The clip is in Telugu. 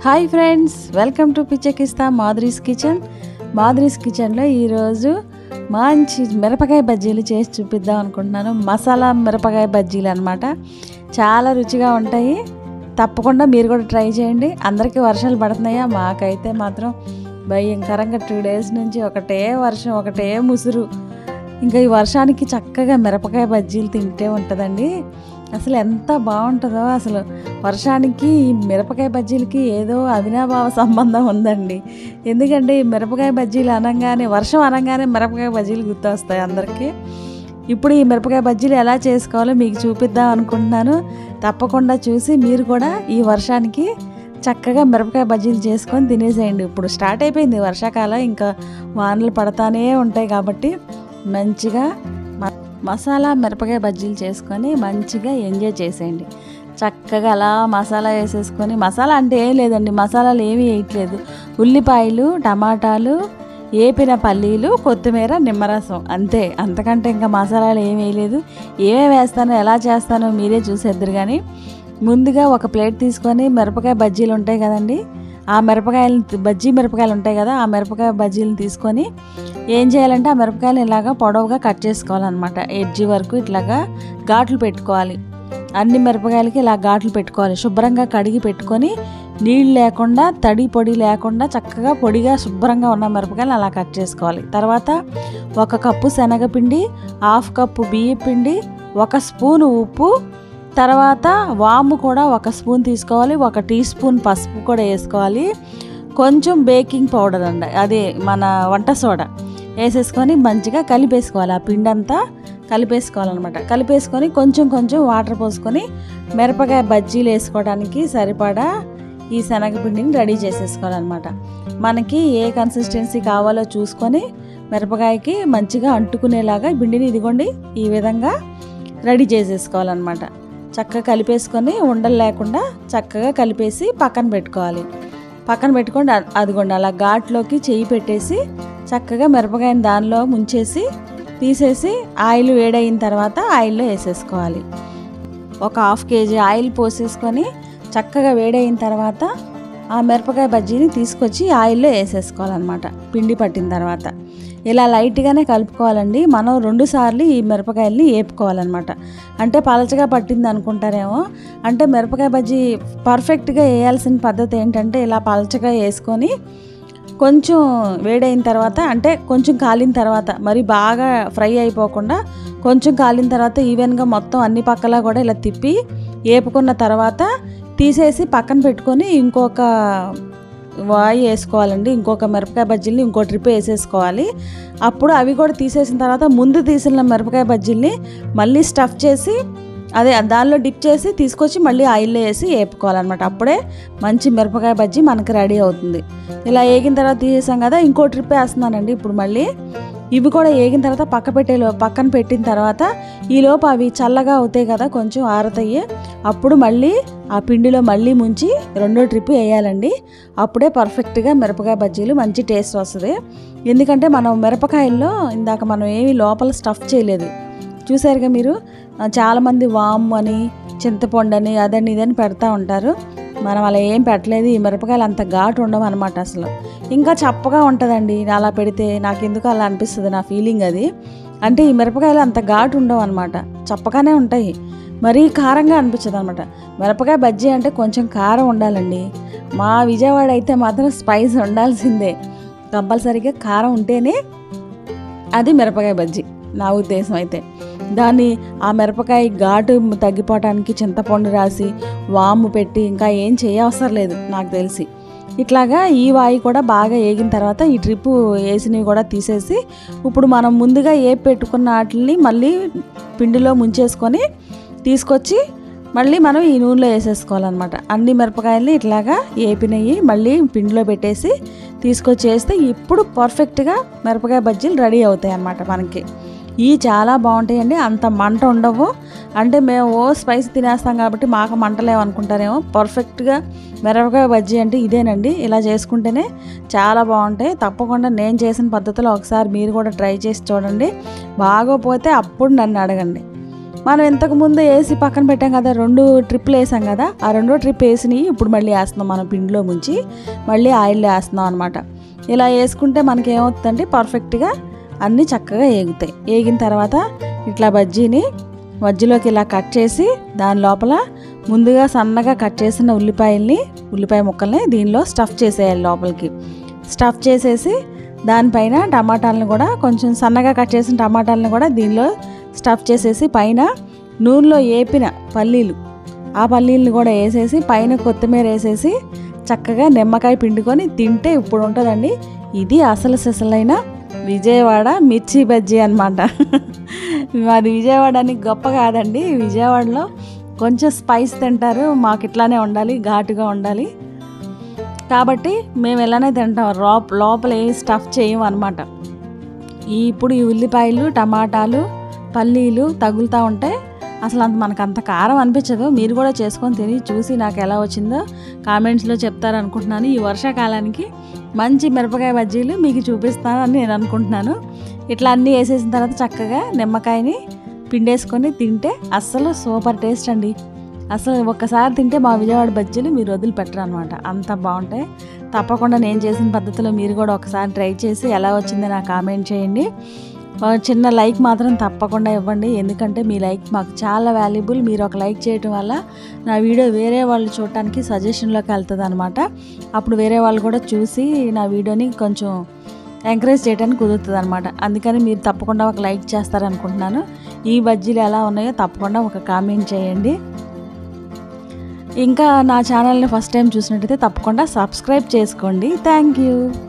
హాయ్ ఫ్రెండ్స్ వెల్కమ్ టు పిచ్చకిస్తా మాధురీస్ కిచెన్ మాధురీస్ కిచెన్లో ఈరోజు మంచి మిరపకాయ బజ్జీలు చేసి చూపిద్దాం అనుకుంటున్నాను మసాలా మిరపకాయ బజ్జీలు అనమాట చాలా రుచిగా ఉంటాయి తప్పకుండా మీరు కూడా ట్రై చేయండి అందరికీ వర్షాలు పడుతున్నాయా మాకైతే మాత్రం భయంకరంగా టూ డేస్ నుంచి ఒకటే వర్షం ఒకటే ముసురు ఇంకా ఈ వర్షానికి చక్కగా మిరపకాయ బజ్జీలు తింటే ఉంటుందండి అసలు ఎంత బాగుంటుందో అసలు వర్షానికి ఈ మిరపకాయ బజ్జీలకి ఏదో అవినాభావ సంబంధం ఉందండి ఎందుకంటే ఈ మిరపకాయ బజ్జీలు అనగానే వర్షం అనగానే మిరపకాయ బజ్జీలు గుర్తొస్తాయి అందరికీ ఇప్పుడు ఈ మిరపకాయ బజ్జీలు ఎలా చేసుకోవాలో మీకు చూపిద్దాం అనుకుంటున్నాను తప్పకుండా చూసి మీరు కూడా ఈ వర్షానికి చక్కగా మిరపకాయ బజ్జీలు చేసుకొని తినేసేయండి ఇప్పుడు స్టార్ట్ అయిపోయింది వర్షాకాలం ఇంకా వానలు పడతానే ఉంటాయి కాబట్టి మంచిగా మ- మసాలా మిరపకాయ బజ్జీలు చేసుకొని మంచిగా ఎంజాయ్ చేసేయండి చక్కగా అలా మసాలా వేసేసుకొని మసాలా అంటే ఏం లేదండి మసాలాలు ఏమీ వేయట్లేదు ఉల్లిపాయలు టమాటాలు ఏపిన పల్లీలు కొత్తిమీర నిమ్మరసం అంతే అంతకంటే ఇంకా మసాలాలు ఏం వేయలేదు ఏమేమి వేస్తానో ఎలా చేస్తానో మీరే చూసేద్దరు కానీ ముందుగా ఒక ప్లేట్ తీసుకొని మిరపకాయ బజ్జీలు ఉంటాయి కదండి ఆ మిరపకాయలు బజ్జీ మిరపకాయలు ఉంటాయి కదా ఆ మిరపకాయ బజ్జీలను తీసుకొని ఏం చేయాలంటే ఆ మిరపకాయలు ఇలాగా పొడవుగా కట్ చేసుకోవాలన్నమాట ఎడ్జి వరకు ఇట్లాగా ఘాట్లు పెట్టుకోవాలి అన్ని మిరపకాయలకి ఇలా ఘాట్లు పెట్టుకోవాలి శుభ్రంగా కడిగి పెట్టుకొని నీళ్ళు లేకుండా తడి పొడి లేకుండా చక్కగా పొడిగా శుభ్రంగా ఉన్న మిరపకాయలు అలా కట్ చేసుకోవాలి తర్వాత ఒక కప్పు శనగపిండి హాఫ్ కప్పు బియ్య పిండి ఒక స్పూన్ ఉప్పు తర్వాత వాము కూడా ఒక స్పూన్ తీసుకోవాలి ఒక టీ స్పూన్ పసుపు కూడా వేసుకోవాలి కొంచెం బేకింగ్ పౌడర్ అండి అదే మన వంట సోడా వేసేసుకొని మంచిగా కలిపేసుకోవాలి ఆ పిండి అంతా కలిపేసుకోవాలన్నమాట కలిపేసుకొని కొంచెం కొంచెం వాటర్ పోసుకొని మిరపకాయ బజ్జీలు వేసుకోవడానికి సరిపడా ఈ శనగపిండిని రెడీ చేసేసుకోవాలన్నమాట మనకి ఏ కన్సిస్టెన్సీ కావాలో చూసుకొని మిరపకాయకి మంచిగా అంటుకునేలాగా ఈ పిండిని ఇదిగోండి ఈ విధంగా రెడీ చేసేసుకోవాలన్నమాట చక్కగా కలిపేసుకొని ఉండలు లేకుండా చక్కగా కలిపేసి పక్కన పెట్టుకోవాలి పక్కన పెట్టుకొని అ- అదిగోండి అలా ఘాట్లోకి చెయ్యి పెట్టేసి చక్కగా మిరపకాయని దానిలో ముంచేసి తీసేసి ఆయిల్ వేడయిన తర్వాత ఆయిల్లో వేసేసుకోవాలి ఒక హాఫ్ కేజీ ఆయిల్ పోసేసుకొని చక్కగా వేడయిన తర్వాత ఆ మిరపకాయ బజ్జీని తీసుకొచ్చి ఆయిల్లో వేసేసుకోవాలన్నమాట పిండి పట్టిన తర్వాత ఇలా లైట్గానే కలుపుకోవాలండి మనం రెండు సార్లు ఈ మిరపకాయల్ని వేపుకోవాలన్నమాట అంటే పలచగా పట్టింది అనుకుంటారేమో అంటే మిరపకాయ బజ్జీ పర్ఫెక్ట్గా వేయాల్సిన పద్ధతి ఏంటంటే ఇలా పలచగా వేసుకొని కొంచెం వేడైన తర్వాత అంటే కొంచెం కాలిన తర్వాత మరి బాగా ఫ్రై అయిపోకుండా కొంచెం కాలిన తర్వాత ఈవెన్గా మొత్తం అన్ని పక్కలా కూడా ఇలా తిప్పి వేపుకున్న తర్వాత తీసేసి పక్కన పెట్టుకొని ఇంకొక వాయి వేసుకోవాలండి ఇంకొక మిరపకాయ బజ్జీల్ని ఇంకో ట్రిప్ వేసేసుకోవాలి అప్పుడు అవి కూడా తీసేసిన తర్వాత ముందు తీసిన మిరపకాయ బజ్జీల్ని మళ్ళీ స్టఫ్ చేసి అదే దానిలో డిప్ చేసి తీసుకొచ్చి మళ్ళీ ఆయిల్లో వేసి వేపుకోవాలన్నమాట అప్పుడే మంచి మిరపకాయ బజ్జీ మనకి రెడీ అవుతుంది ఇలా వేగిన తర్వాత తీసేసాం కదా ఇంకో ట్రిప్ వేస్తున్నానండి ఇప్పుడు మళ్ళీ ఇవి కూడా వేగిన తర్వాత పక్క పెట్టే పక్కన పెట్టిన తర్వాత ఈలోపు అవి చల్లగా అవుతాయి కదా కొంచెం ఆరతాయి అప్పుడు మళ్ళీ ఆ పిండిలో మళ్ళీ ముంచి రెండో ట్రిప్ వేయాలండి అప్పుడే పర్ఫెక్ట్గా మిరపకాయ బజ్జీలు మంచి టేస్ట్ వస్తుంది ఎందుకంటే మనం మిరపకాయల్లో ఇందాక మనం ఏమి లోపల స్టఫ్ చేయలేదు చూసారుగా మీరు ఆ, చాలామంది వామ్ అని చింతపండు అని అదని ఇదని పెడతా ఉంటారు మనం అలా ఏం పెట్టలేదు ఈ మిరపకాయలు అంత ఘాటు ఉండవు అనమాట అసలు ఇంకా చప్పగా ఉంటుందండి అలా పెడితే నాకు ఎందుకు అలా అనిపిస్తుంది నా ఫీలింగ్ అది అంటే ఈ మిరపకాయలు అంత ఘాటు ఉండవు అనమాట చప్పగానే ఉంటాయి మరీ కారంగా అనిపించదు అనమాట మిరపకాయ బజ్జీ అంటే కొంచెం కారం ఉండాలండి మా విజయవాడ అయితే మాత్రం స్పైస్ ఉండాల్సిందే కంపల్సరీగా కారం ఉంటేనే అది మిరపకాయ బజ్జీ నా ఉద్దేశం అయితే దాన్ని ఆ మిరపకాయ ఘాటు తగ్గిపోవటానికి చింతపండు రాసి వాము పెట్టి ఇంకా ఏం చేయవసరం లేదు నాకు తెలిసి ఇట్లాగా ఈ వాయి కూడా బాగా వేగిన తర్వాత ఈ ట్రిప్ వేసినవి కూడా తీసేసి ఇప్పుడు మనం ముందుగా ఏ పెట్టుకున్న వాటిని మళ్ళీ పిండిలో ముంచేసుకొని తీసుకొచ్చి మళ్ళీ మనం ఈ నూనెలో వేసేసుకోవాలన్నమాట అన్ని మిరపకాయల్ని ఇట్లాగా ఏపినవి మళ్ళీ పిండిలో పెట్టేసి తీసుకొచ్చి వేస్తే ఇప్పుడు పర్ఫెక్ట్గా మిరపకాయ బజ్జీలు రెడీ అవుతాయి అన్నమాట మనకి ఇవి చాలా బాగుంటాయండి అంత మంట ఉండవు అంటే మేము ఓ స్పైస్ తినేస్తాం కాబట్టి మాకు మంటలేవు అనుకుంటారేమో పర్ఫెక్ట్గా మిరపకాయ బజ్జీ అంటే ఇదేనండి ఇలా చేసుకుంటేనే చాలా బాగుంటాయి తప్పకుండా నేను చేసిన పద్ధతిలో ఒకసారి మీరు కూడా ట్రై చేసి చూడండి బాగోపోతే అప్పుడు నన్ను అడగండి మనం ఇంతకు ముందు వేసి పక్కన పెట్టాం కదా రెండు ట్రిప్లు వేసాం కదా ఆ రెండో ట్రిప్ వేసినవి ఇప్పుడు మళ్ళీ వేస్తున్నాం మనం పిండిలో ముంచి మళ్ళీ ఆయిల్లో వేస్తున్నాం అనమాట ఇలా వేసుకుంటే మనకి ఏమవుతుందంటే పర్ఫెక్ట్గా అన్నీ చక్కగా ఏగుతాయి ఏగిన తర్వాత ఇట్లా బజ్జీని మధ్యలోకి ఇలా కట్ చేసి దాని లోపల ముందుగా సన్నగా కట్ చేసిన ఉల్లిపాయల్ని ఉల్లిపాయ ముక్కల్ని దీనిలో స్టఫ్ చేసేయాలి లోపలికి స్టఫ్ చేసేసి దానిపైన టమాటాలను కూడా కొంచెం సన్నగా కట్ చేసిన టమాటాలను కూడా దీనిలో స్టఫ్ చేసేసి పైన నూనెలో ఏపిన పల్లీలు ఆ పల్లీలను కూడా వేసేసి పైన కొత్తిమీర వేసేసి చక్కగా నిమ్మకాయ పిండుకొని తింటే ఇప్పుడు ఉంటుందండి ఇది అసలు సిసలైన విజయవాడ మిర్చి బజ్జీ అనమాట మాది విజయవాడ అని గొప్ప కాదండి విజయవాడలో కొంచెం స్పైస్ తింటారు మాకు ఇట్లానే ఉండాలి ఘాటుగా ఉండాలి కాబట్టి మేము ఎలానే తింటాం లోప లోపల ఏ స్టఫ్ చేయం అనమాట ఈ ఇప్పుడు ఈ ఉల్లిపాయలు టమాటాలు పల్లీలు తగులుతూ ఉంటే అసలు అంత మనకు అంత కారం అనిపించదు మీరు కూడా చేసుకొని తిని చూసి నాకు ఎలా వచ్చిందో కామెంట్స్లో చెప్తారనుకుంటున్నాను ఈ వర్షాకాలానికి మంచి మిరపకాయ బజ్జీలు మీకు చూపిస్తానని నేను అనుకుంటున్నాను ఇట్లా అన్నీ వేసేసిన తర్వాత చక్కగా నిమ్మకాయని పిండేసుకొని తింటే అస్సలు సూపర్ టేస్ట్ అండి అసలు ఒక్కసారి తింటే మా విజయవాడ బజ్జీలు మీరు వదిలిపెట్టరు అనమాట అంత బాగుంటాయి తప్పకుండా నేను చేసిన పద్ధతిలో మీరు కూడా ఒకసారి ట్రై చేసి ఎలా వచ్చిందో నాకు కామెంట్ చేయండి ఆ, చిన్న లైక్ మాత్రం తప్పకుండా ఇవ్వండి ఎందుకంటే మీ లైక్ మాకు చాలా వాల్యుబుల్ మీరు ఒక లైక్ చేయటం వల్ల నా వీడియో వేరే వాళ్ళు చూడటానికి సజెషన్లోకి వెళ్తుంది అనమాట అప్పుడు వేరే వాళ్ళు కూడా చూసి నా వీడియోని కొంచెం ఎంకరేజ్ చేయడానికి కుదురుతుంది అనమాట అందుకని మీరు తప్పకుండా ఒక లైక్ చేస్తారనుకుంటున్నాను ఈ బజ్జీలు ఎలా ఉన్నాయో తప్పకుండా ఒక కామెంట్ చేయండి ఇంకా నా ఛానల్ని ఫస్ట్ టైం చూసినట్టయితే తప్పకుండా సబ్స్క్రైబ్ చేసుకోండి థ్యాంక్ యూ